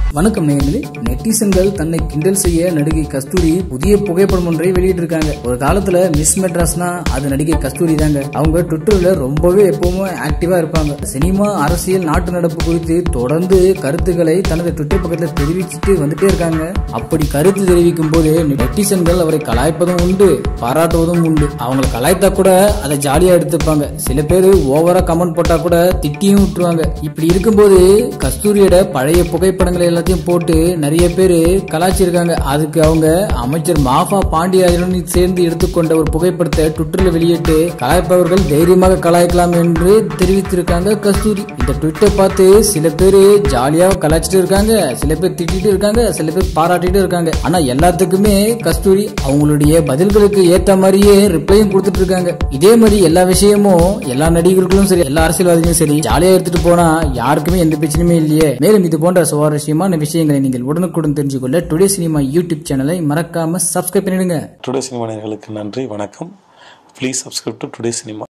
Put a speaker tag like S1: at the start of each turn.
S1: வணக்கம் நேயர்களே நெட்டிசன்கள் தன்னை கிண்டல் செய்ய நடிகை கஸ்தூரி புதிய புகைப்படம் ஒன்றை வெளியிட்டிருக்காங்க ஒரு காலத்துல மிஸ் மெட்ராஸ்னா அது நடிகை கஸ்தூரி தாங்க அவங்க ட்விட்டர்ல ரொம்பவே எப்பவுமே ஆக்டிவா இருப்பாங்க சினிமா அரசியல் நாட்டு நடப்பு குறித்து தொடர்ந்து கருத்துக்களை தனது ட்விட்டர் பக்கத்துல தெரிவிச்சுட்டு வந்துட்டே இருக்காங்க அப்படி கருத்து தெரிவிக்கும் போது நெட்டிசன்கள் அவரை கலாய்ப்பதும் உண்டு பாராட்டுவதும் உண்டு அவங்களை கலாய்த்தா கூட அதை ஜாலியா எடுத்துப்பாங்க சில பேர் ஓவரா கமெண்ட் போட்டா கூட திட்டியும் விட்டுருவாங்க இப்படி இருக்கும்போது கஸ்தூரியோட பழைய புகைப்படங்களை எல்லாத்தையும் போட்டு நிறைய பேர் கலாய்ச்சிருக்காங்க அதுக்கு அவங்க அமைச்சர் மாஃபா பாண்டியராஜனுடன் சேர்ந்து எடுத்துக்கொண்ட ஒரு புகைப்படத்தை ட்விட்டர்ல வெளியிட்டு கலாய்ப்பவர்கள் தைரியமாக கலாய்க்கலாம் என்று தெரிவித்திருக்காங்க கஸ்தூரி இந்த ட்விட்டர் பார்த்து சில பேர் ஜாலியா கலாய்ச்சிட்டு இருக்காங்க சில பேர் திட்டிட்டு இருக்காங்க சில பேர் பாராட்டிட்டு இருக்காங்க ஆனா எல்லாத்துக்குமே கஸ்தூரி அவங்களுடைய பதில்களுக்கு ஏத்த மாதிரியே ரிப்ளையும் கொடுத்துட்டு இருக்காங்க இதே மாதிரி எல்லா விஷயமும் எல்லா நடிகர்களும் சரி எல்லா அரசியல்வாதிகளும் சரி ஜாலியா எடுத்துட்டு போனா யாருக்குமே எந்த பிரச்சனையுமே இல்லையே மேலும் இது போன்ற சுவாரஸ்யமான விஷயங்களை நீங்கள் உடனுக்குடன் தெரிஞ்சுக்கொள்ள டுடே சினிமா யூடியூப் சேனலை மறக்காம சப்ஸ்கிரைப் பண்ணிடுங்க
S2: டுடே சினிமா நேயர்களுக்கு நன்றி வணக்கம் please subscribe to today cinema